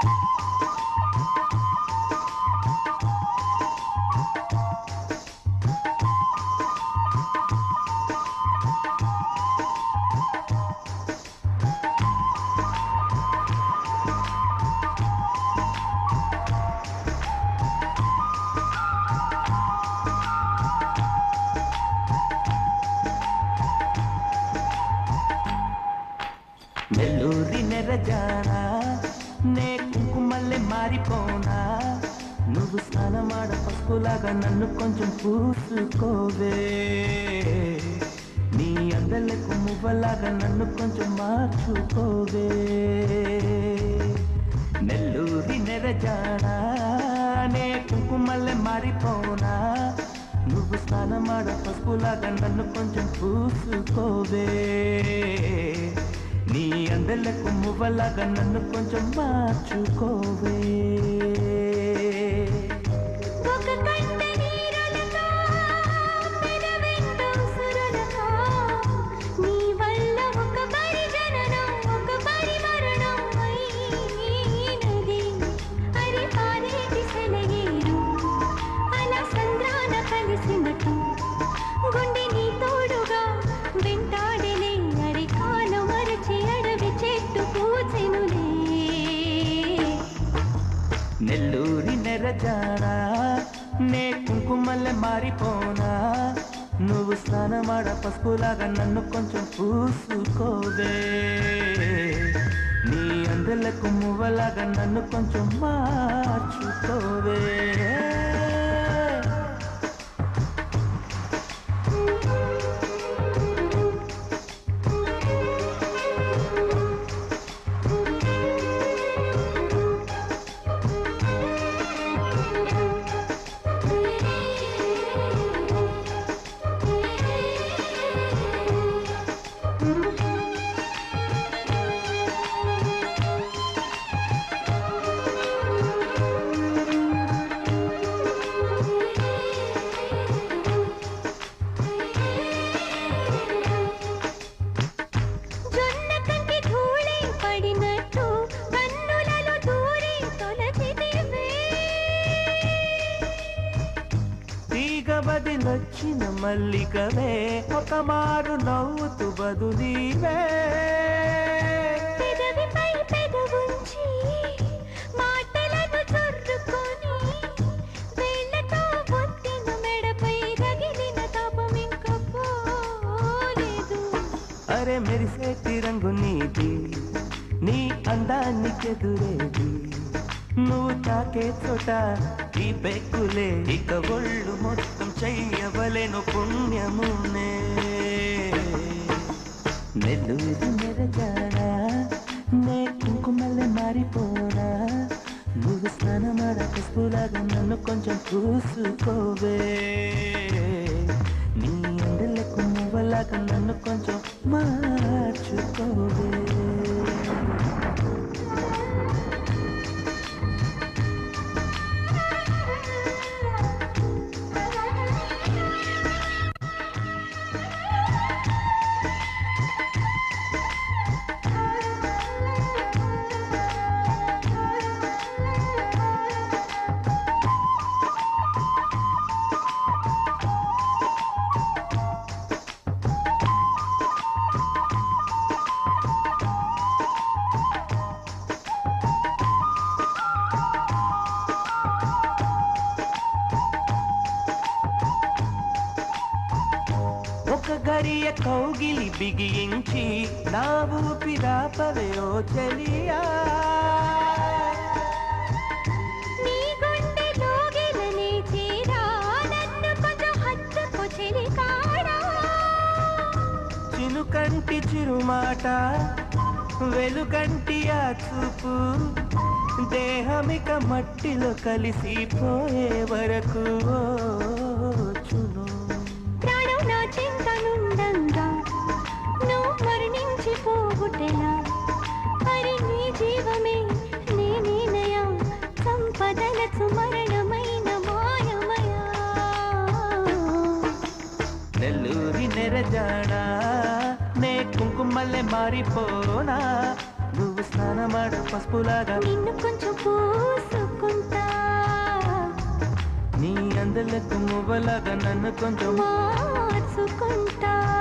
నెల్లూరి నెరజానా నే కుంకుమల్లె మారిపోనా నువ్వు స్నానమాడ పసుపులాగా నన్ను కొంచెం పూసుకోవే నీ అందలకు మువ్వలాగా నన్ను కొంచెం మార్చుకోవే నెల్లూరి నెరజానా నే కుంకుమల్లె మారిపోనా నువ్వు స్నానమాడ పసుపులాగా నన్ను కొంచెం పూసుకోవే నీ అందలకు మువ్వలాగా నన్ను కొంచెం మార్చుకోవే ఒక కంట నీరులతో పెదవెంతో సురులతో నీ వల్ల ఒక పరిజననం ఒక పరిమరణం అయినది అరి పారేటి సెలయేరు అలా సంద్రాన కలిసినట్టు గుండె నీ తోడుగా వెంటాడలే అరి కాలు మరచి అడవి చెట్టు పూచెనులే నెల్లూరి నెరజానా నే కుంకుమల్లె మారిపోనా నువ్వు స్నానమాడ పసుపులాగా నన్ను కొంచెం పూసుకోవే నీ అందలకు మువ్వలాగా నన్ను కొంచెం మార్చుకోవే జొన్న కంటి ధూళి పడినట్టు కన్నులలో దూరి తొలచితివే తీగ బదిలొచ్చిన మల్లికవే ఒక మారు నవ్వుతూ బదులీవే పెదవిపై పెదవుంచి మాటలను చొర్రుకొని వేళ్ళతో ఒత్తిన మెడపై రగిలిన తాపం ఇంక పోలేదు అరే మెరిసేటి రంగు నీది నీ అందానికెదురేది నువ్వు తాకే చోట ఈ పెక్కులే ఇక ఒళ్ళు మొత్తం చెయ్యవలెను పుణ్యమునే నెల్లూరు నెరజానా నే కుంకుమల్లె మారిపోనా నువ్వు స్నానమాడ పసుపులాగా నన్ను కొంచెం చూసుకోవే నీ అందలకు నువ్వలాగా నన్ను కొంచెం మార్చుకోవే ఒక గరియ కౌగిలి బిగించి నా ఊపిరాపవే ఓ చెలియా నీ గుండె లోగిలనే చేరా నన్ను కొంచెం హత్తుకు చెలికాడా చినుకంటి చిరుమాట వెలుకంటి ఆ చూపు దేహమిక మట్టిలో కలిసిపోయే వరకు ఓ చును ప్రాణం నా చింతనుండంగా నువ్వు మరణించి పోగుటెలా మరి నీ జీవమే నేనేనయా సంపదలకు మరణమైన మాయమయా నెల్లూరి నెరజాడా నే కుంకుమల్లె మారిపోనా నువ్వు స్నానం మాట పసుపులాగా నిన్ను కొంచెం పూసుకుంటా నీ అందలకు మువ్వలాగా నన్ను కొంచెం మార్చుకుంటా